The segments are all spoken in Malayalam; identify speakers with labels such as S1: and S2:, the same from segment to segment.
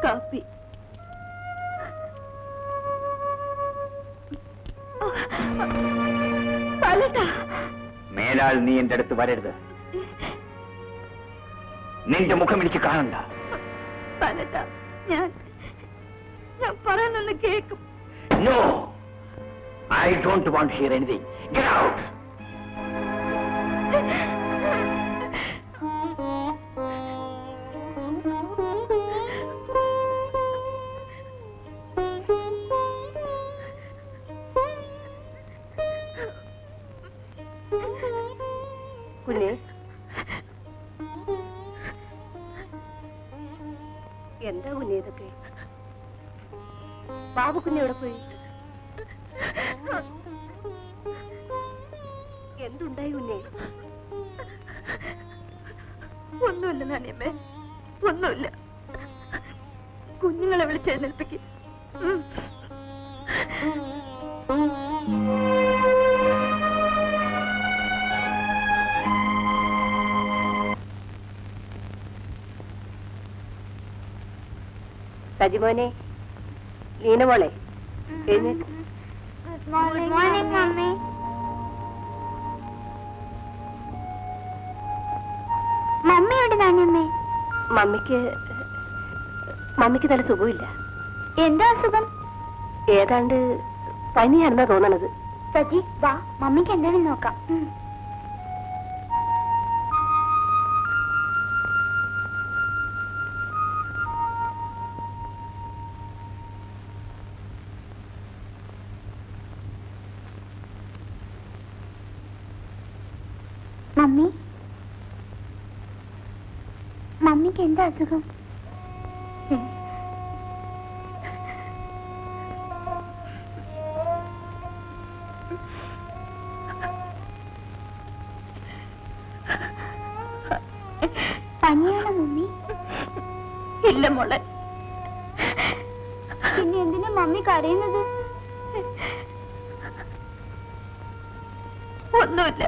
S1: കാപ്പി ബാലേട്ടാ
S2: മേലാൽ നീ എന്റെ അടുത്ത് വരരുത് നിന്റെ മുഖം എനിക്ക് കാണണ്ട
S1: ബാലേട്ടാ ഞാൻ ഞാൻ പറയുന്നൊന്ന് കേക്കും
S2: no I don't want hear anything get out
S3: കുഞ്ഞെ എന്താ കുഞ്ഞെ ഇതൊക്കെ ബാബു കുഞ്ഞ് എവിടെ പോയി എന്തുണ്ടായി കുഞ്ഞെ
S1: ഒന്നുമില്ല നാനിയമ്മേ ഒന്നുമില്ല കുഞ്ഞുങ്ങളെ വിളിച്ചെഴുന്നേൽപ്പിക്കും
S3: സജിമോനെ ലീനമോളെ എഴുന്നേറ്റ്
S4: ഗുഡ് മോർണിംഗ് മമ്മി മമ്മി എവിടെ നാണിയമ്മേ
S3: മമ്മിക്ക് മമ്മിക്ക് നല്ല സുഖമില്ല
S4: എന്താ അസുഖം
S3: ഏതാണ്ട് പനിയാണെന്നാ തോന്നണത്
S4: സജി വാ മമ്മിക്ക് എന്താണെന്ന് നോക്കാം ഉം. മമ്മി മമ്മിക്ക് എന്താ അസുഖം പനിയാണോ മമ്മി
S1: ഇല്ല മോളെ
S4: പിന്നെ എന്തിനാ മമ്മി കരയുന്നത്
S1: ഒന്നുമില്ല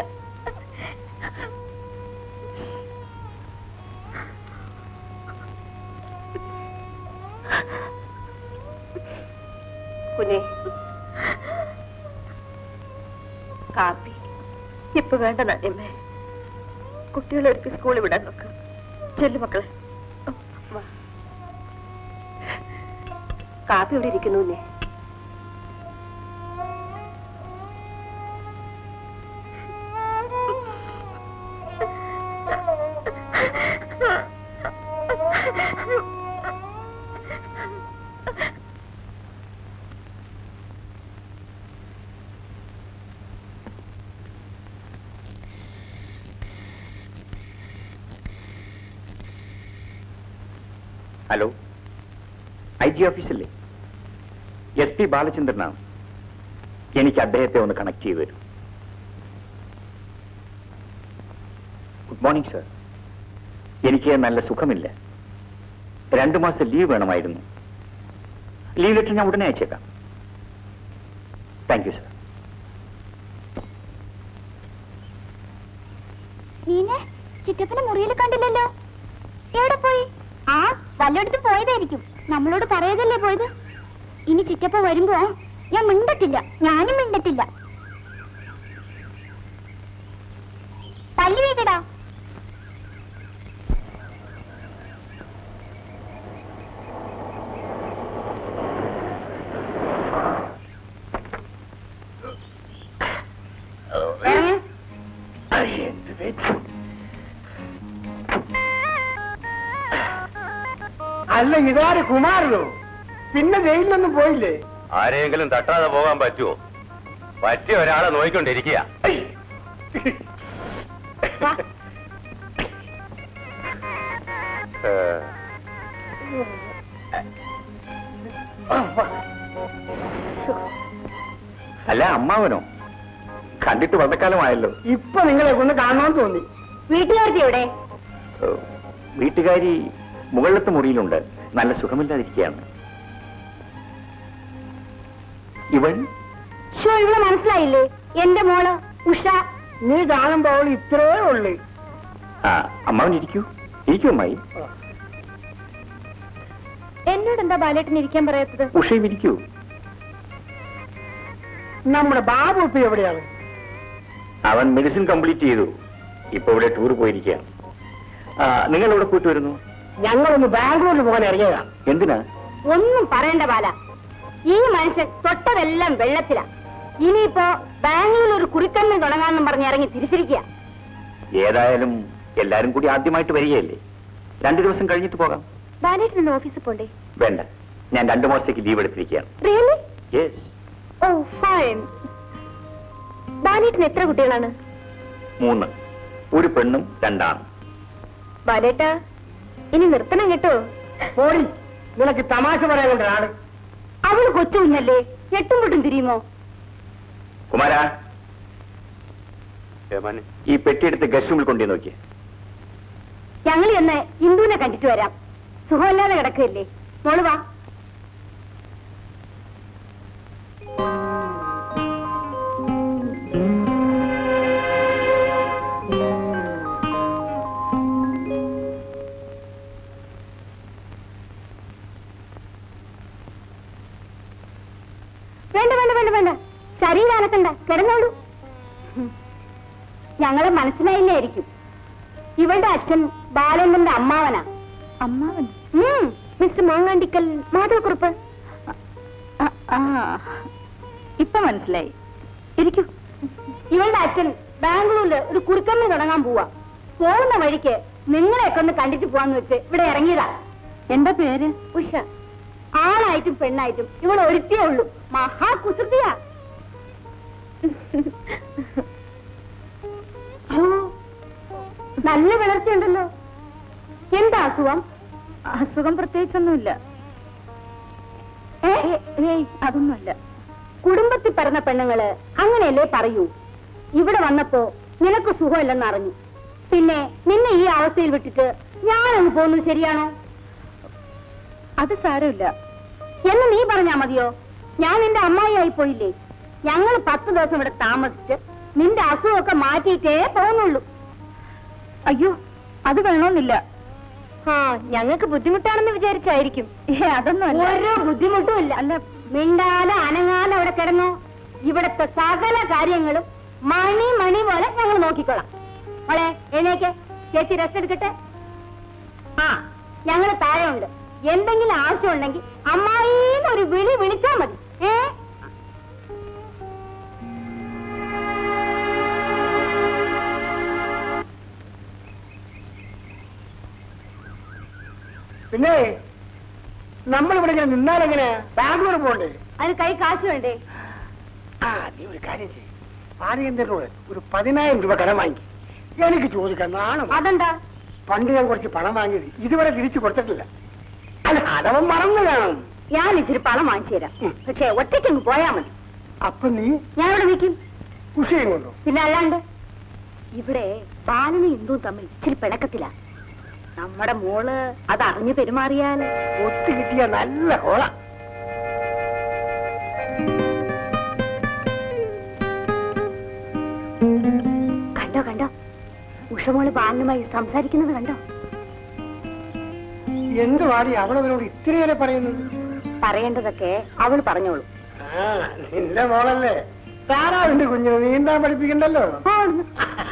S3: കുഞ്ഞെ കാപ്പി
S1: ഇപ്പൊ വേണ്ട നാണിയമ്മേ കുട്ടികളെ ഒരിക്കൽ സ്കൂളിൽ വിടാൻ നോക്ക് ചെല്ലു മക്കളെ
S3: വാ. കാപ്പി ഇവിടെ ഇരിക്കുന്നു കുഞ്ഞെ
S2: ഹലോ ഐ ജി ഓഫീസല്ലേ എസ് പി ബാലചന്ദ്രനാണ് എനിക്ക് അദ്ദേഹത്തെ ഒന്ന് കണക്ട് ചെയ്തു തരും ഗുഡ് മോർണിംഗ് സർ എനിക്ക് നല്ല സുഖമില്ല രണ്ടു മാസം ലീവ് വേണമായിരുന്നു ലീവ് ലെറ്റർ ഞാൻ ഉടനെ അയച്ചേക്കാം താങ്ക് യു സർ
S4: നീനെ ചിറ്റപ്പനെ മുറിയിൽ കണ്ടില്ലല്ലോ എവിടെ പോയി ആ വല്ലയിടത്ത് പോയതായിരിക്കും നമ്മളോട് പറയതല്ലേ പോയത് ഇനി ചിറ്റപ്പ വരുമ്പോ ഞാൻ മിണ്ടത്തില്ല ഞാനും മിണ്ടത്തില്ല തല്ലി വീക്കടാ
S5: അല്ല ഇതാര് കുമാരനോ പിന്നെ ജയിലിലൊന്നും പോയില്ലേ
S6: ആരെങ്കിലും തട്ടാതെ പോകാൻ പറ്റുമോ പറ്റിയ ഒരാളെ നോയിക്കൊണ്ടിരിക്കുക
S2: അല്ല അമ്മാവനോ കണ്ടിട്ട് വളരെക്കാലമായല്ലോ
S5: ഇപ്പൊ നിങ്ങളെ ഒന്ന് കാണാൻ തോന്നി
S3: വീട്ടുകാർക്ക് എവിടെ
S2: ഏഹ്, വീട്ടുകാരി മുകളിലത്തെ മുറിയിലുണ്ട് നല്ല സുഖമില്ലാതിരിക്കുകയാണ് ഇവൻ
S4: ഷോ ഇവിടെ മനസ്സിലായില്ലേ എന്റെ മോള് ഉഷ
S5: നീ കാണുമ്പോ അവൾ ഇത്രേ ഉള്ളു
S2: ആ അമ്മാവൻ ഇരിക്കൂ ഇരിക്കൂ അമ്മായി
S4: എന്നോട് എന്താ ബാലേട്ടൻ ഇരിക്കാൻ പറയാത്തത്
S2: ഉഷയും ഇരിക്കൂ
S5: നമ്മുടെ ബാബു ഇപ്പൊ എവിടെയാണ്
S2: അവൻ മെഡിസിൻ കംപ്ലീറ്റ് ചെയ്തു ഇപ്പൊ ഇവിടെ ടൂർ പോയിരിക്കുകയാണ് ആ, നിങ്ങൾ എവിടെ പോയിട്ട് വരുന്നു
S5: ഞങ്ങളൊന്ന് ബാംഗ്ലൂരിൽ പോകാൻ ഇറങ്ങിയതാ
S2: എന്തിനാ
S3: ഒന്നും പറയണ്ട ബാല ഈ മനുഷ്യൻ തൊട്ടതെല്ലാം വെള്ളത്തിലാ ഇനിയിപ്പോ ബാംഗ്ലൂരിൽ ഒരു കുറിക്കമ്മി തുടങ്ങാന്നും പറഞ്ഞ് ഇറങ്ങി തിരിച്ചിരിക്കുക
S2: ഏതായാലും എല്ലാരും കൂടി ആദ്യമായിട്ട് വരികയല്ലേ രണ്ടു ദിവസം കഴിഞ്ഞിട്ട് പോകാം
S4: ബാലേട്ടൻ ഇന്ന് ഓഫീസിൽ പോണ്ടേ
S2: വേണ്ട ഞാൻ രണ്ടു മാസത്തേക്ക് ലീവ് എടുത്തിരിക്കുകയാണ്
S4: really
S2: yes
S4: oh fine Balettan എത്ര കുട്ടികളാണ്
S2: മൂന്ന് ഒരു പെണ്ണും രണ്ടാണും
S4: ബാലേട്ട ഇനി നിർത്തണം കേട്ടോ
S5: പോടി നിനക്ക് തമാശ പറയാൻ കൊണ്ട് ആള്
S3: അവള് കൊച്ചു കുഞ്ഞല്ലേ എട്ടും പൊട്ടും തിരിയുമോ
S2: കുമാര ഈ പെട്ടിയെടുത്ത് ഗസ്റ്റ് റൂമിൽ കൊണ്ടു നോക്കിയേ
S3: ഞങ്ങൾ ചെന്ന് ഇന്ദുവിനെ കണ്ടിട്ട് വരാം സുഖമില്ലാതെ കിടക്കുകയല്ലേ മോള് വാ വേണ്ട വേണ്ട വേണ്ട വേണ്ട ശരീരം അനക്കണ്ട കിടന്നോളൂ ഹും. ഞങ്ങളെ മനസ്സിലായില്ലായിരിക്കും ഇവളുടെ അച്ഛൻ ബാലണ്ണന്റെ അമ്മാവനാ
S4: അമ്മാവൻ
S3: ഉം.
S4: മിസ്റ്റർ മാങ്ങാണ്ടിക്കൽ മാധവക്കുറുപ്പ്
S1: ഇപ്പൊ മനസ്സിലായി ഇരിക്കൂ
S3: ഇവളുടെ അച്ഛൻ ബാംഗ്ലൂരിൽ ഒരു കുറുക്കമ്മി തുടങ്ങാൻ പോവാ പോകുന്ന വഴിക്ക് നിങ്ങളെയൊക്കെ ഒന്ന് കണ്ടിട്ട് പോവാന്ന് വെച്ച് ഇവിടെ ഇറങ്ങിയതാ
S1: എന്താ പേര്
S3: ഉഷ ആണായിട്ടും പെണ്ണായിട്ടും ഇവൾ ഒരുത്തിയേ ഉള്ളൂ മഹാ കുസൃതിയാ ഛോ, നല്ല വിളർച്ചയുണ്ടല്ലോ എന്താ അസുഖം
S1: അസുഖം പ്രത്യേകിച്ചൊന്നുമില്ല
S3: ഏ
S1: ഏയ് അതൊന്നുമല്ല
S3: കുടുംബത്തിൽ പിറന്ന പെണ്ണുങ്ങള് അങ്ങനെയല്ലേ പറയൂ ഇവിടെ വന്നപ്പോ നിനക്ക് സുഖമില്ലെന്ന് അറിഞ്ഞു പിന്നെ നിന്നെ ഈ അവസ്ഥയിൽ വിട്ടിട്ട് ഞാനങ്ങ് പോകുന്നത് ശരിയാണോ
S1: അത് സാരമില്ല
S3: എന്ന് നീ പറഞ്ഞാ മതിയോ ഞാൻ നിന്റെ അമ്മായിയായി പോയില്ലേ ഞങ്ങൾ പത്ത് ദിവസം ഇവിടെ താമസിച്ച് നിന്റെ അസുഖമൊക്കെ മാറ്റിയിട്ടേ പോകുന്നുള്ളൂ
S1: അയ്യോ അത് വേണമെന്നില്ല
S4: ആ ഞങ്ങൾക്ക് ബുദ്ധിമുട്ടാണെന്ന് വിചാരിച്ചായിരിക്കും
S1: ഏ അതൊന്നുമല്ല
S3: ഒരു ബുദ്ധിമുട്ടും ഇല്ല അല്ല മിണ്ടാതെ അനങ്ങാതെ അവിടെ കിടന്നോ ഇവിടത്തെ സകല കാര്യങ്ങളും മണി മണി പോലെ ഞങ്ങൾ നോക്കിക്കോളാം മോളെ എഴുന്നേക്ക് ചേച്ചി റെസ്റ്റ് എടുക്കട്ടെ ആ ഞങ്ങൾ താഴെ ഉണ്ട് എന്തെങ്കിലും ആവശ്യമുണ്ടെങ്കിൽ അമ്മായിന്ന് ഒരു വിളി വിളിച്ചാ മതി ഏ
S5: പിന്നെ നമ്മളിവിടെ ഇങ്ങനെ നിന്നാലെങ്ങനെ ബാംഗ്ലൂർ പോകണ്ടേ
S3: അതിന് കൈ കാശ് വേണ്ടേ
S5: ആ നീ ഒരു കാര്യം ചെയ്യും പാടിയന്തരോട് ഒരു പതിനായിരം രൂപ കടം വാങ്ങി എനിക്ക് ചോദിക്കാൻ നാണം
S3: അതെന്താ
S5: പണ്ട് ഞാൻ കുറച്ച് പണം വാങ്ങിയത് ഇതുവരെ തിരിച്ചു കൊടുത്തിട്ടില്ല അല്ല അതവൻ മറന്നു കാണും
S3: ഞാൻ ഇച്ചിരി പണം വാങ്ങിച്ചു തരാം പക്ഷെ ഒറ്റയ്ക്കങ്ങ് പോയാ മതി
S5: അപ്പൊ നീ
S3: ഞാൻ ഇവിടെ നിൽക്കും
S5: ഉഷയും കൊണ്ടോ
S3: പിന്നെ അല്ലാണ്ട് ഇവിടെ ബാലനും ഇന്ദുവും തമ്മിൽ ഇച്ചിരി പിണക്കത്തില നമ്മുടെ മോള് അത് അറിഞ്ഞു പെരുമാറിയാൽ
S5: ഒത്തു കിട്ടിയ നല്ല കോള
S3: കണ്ടോ കണ്ടോ ഉഷമോള് ബാലനുമായി സംസാരിക്കുന്നത് കണ്ടോ
S5: എന്ത് വാടി അവളവരോട് ഇത്രയേറെ പറയുന്നത്
S3: പറയേണ്ടതൊക്കെ അവൾ പറഞ്ഞോളൂ
S5: ആ നിന്റെ മോളല്ലേ താറാവിന്റെ കുഞ്ഞിനെ നീന്താൻ പഠിപ്പിക്കണ്ടല്ലോ
S3: ആ, അവിടുന്ന്.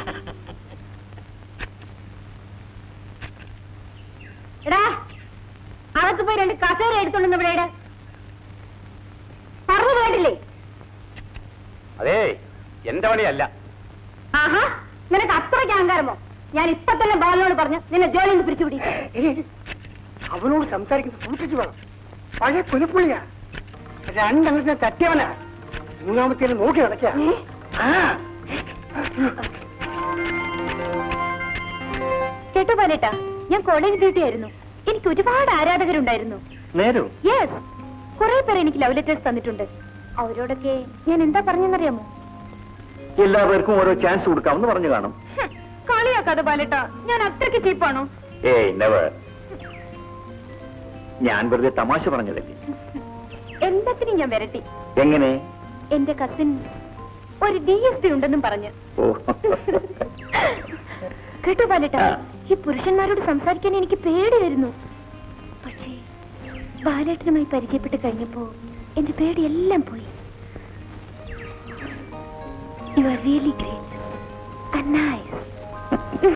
S3: എടാ അകത്ത് പോയി രണ്ട് കസേര എടുത്തോണ്ട് ഇവിടെ ഇട്. പറഞ്ഞു കേട്ടില്ലേ
S6: അതേ എന്റെ പണിയല്ല
S3: ആഹാ നിനക്ക് അത്രയ്ക്ക് അഹങ്കാരമോ ഞാൻ ഇപ്പൊ തന്നെ ബാലനോട് പറഞ്ഞ് നിന്നെ ജോലിയിൽ നിന്ന് പിരിച്ചുപിടി
S5: ഏയ്, അവനോട് സംസാരിക്കുന്നത് സൂക്ഷിച്ചു വേണം പഴയ കുലപ്പുള്ളിയാ രണ്ടെണ്ണത്തിനെ തട്ടിയവനാ മൂന്നാമത്തേന് നോക്കി നടക്കുക ആ
S4: കേട്ടോ ബാലേട്ടാ ഞാൻ കോളേജ് ഡ്യൂട്ടി ആയിരുന്നു എനിക്ക് ഒരുപാട് ആരാധകരുണ്ടായിരുന്നു
S2: നേരോ
S4: യെസ് കുറെ പേർ എനിക്ക് ലവ് ലെറ്റേഴ്സ് തന്നിട്ടുണ്ട് അവരോടൊക്കെ ഞാൻ എന്താ പറഞ്ഞെന്നറിയാമോ
S2: എല്ലാവർക്കും ഓരോ ചാൻസ് കൊടുക്കാമെന്ന് പറഞ്ഞു കാണും
S4: ഹ്, കളിയാക്കാതെ ബാലേട്ടാ ഞാൻ അത്രയ്ക്ക് ചീപ്പാണോ
S2: ഏയ് നെവർ ഞാൻ വെറുതെ തമാശ പറഞ്ഞതല്ലേ
S4: എല്ലാത്തിനും ഞാൻ വരട്ടി
S2: എങ്ങനെ
S4: എന്റെ കസിൻ ഒരു ഡി എസ് പി ഉണ്ടെന്നും പറഞ്ഞ്
S2: ഓ
S4: കേട്ടോ ബാലേട്ടാ
S2: ആ.
S4: ഈ പുരുഷന്മാരോട് സംസാരിക്കാൻ എനിക്ക് പേടിയായിരുന്നു പക്ഷേ ബാലേട്ടനുമായി പരിചയപ്പെട്ട് കഴിഞ്ഞപ്പോ എന്റെ പേടിയെല്ലാം പോയി you are really great nice